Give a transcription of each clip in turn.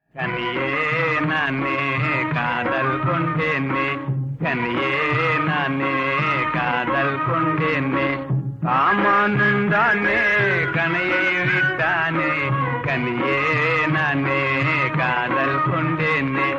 கனியே நானே காதல் கொண்டேனே கனியே நானே காதல் கொண்டேனே காமானுந்தானே கனையை விட்டானே கனியே நானே காதல் கொண்டேனே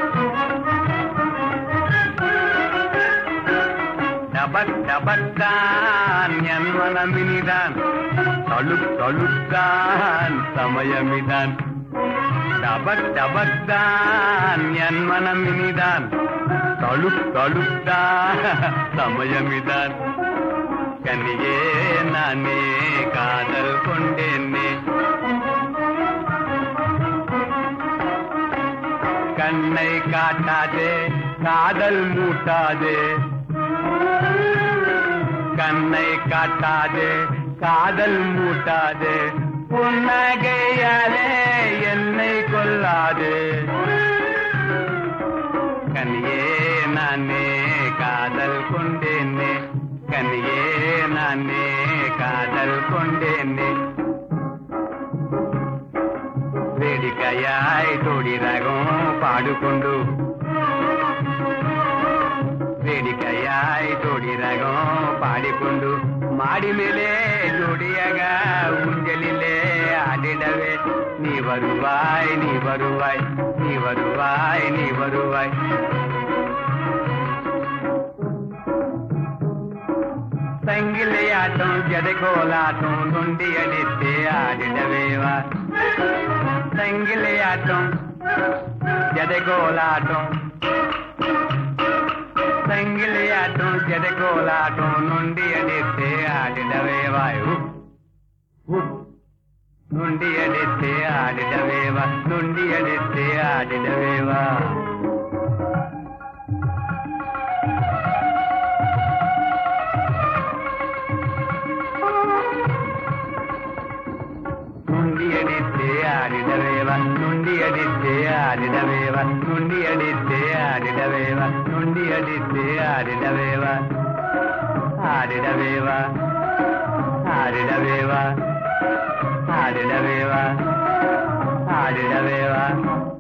டபக் டபத்தான் என் மனமினிதான் தழுக் தழுத்தான் சமயமிதான் டபக் டபக்தான் என் மனமினிதான் தழுக் தழுத்தான் சமயமிதான் கனியே நானே காதல் கொண்டேனே கண்ணை காட்டாதே காதல் மூட்டாதே கண்ணை காட்டாதே காதல் மூட்டாதே புன்னகையாலே என்னை கொல்லாதே கனியே நானே காதல் கொண்டேனே கனியே நானே காதல் கொண்டேனே వేడికయాయ్ తోడి రాగం పాడుకుండు వేడికయాయ్ తోడి రాగం పాడిಕೊಂಡು ಮಾಡಿ ಮೇಲೆ ಜೋಡಿಯಾಗ ಉಂಜಲಿಲೆ ಆಡಿಡವೆ ನೀ ಬರುವಾಯ್ ನೀ ಬರುವಾಯ್ ನೀ ಬರುವಾಯ್ ನೀ ಬರುವಾಯ್ ಸಂಗಿಲೆಯಾಟಂ ಜಡೆಗೋಲಾಟಂ ನುಂಡಿಯಡಿತ್ತೆ ಆಡಿಡವೇವಾ సంగిలియాటం జడగోలాటం సంగిలియాటం జడగోలాటం నుండి అడితే ఆడిడవేవాయు నుండి అడితే ఆడిడవేవా నుండి అడితే ఆడిడవేవా నుండి అడితే ఆడిడవేవ నుండి అడితే ఆడిడవేవ నుండి అడితే ఆడిడవేవ నుండి అడితే ఆడిడవేవ ఆడిడవేవ ఆడిడవేవ ఆడిడవేవ ఆడిడవేవ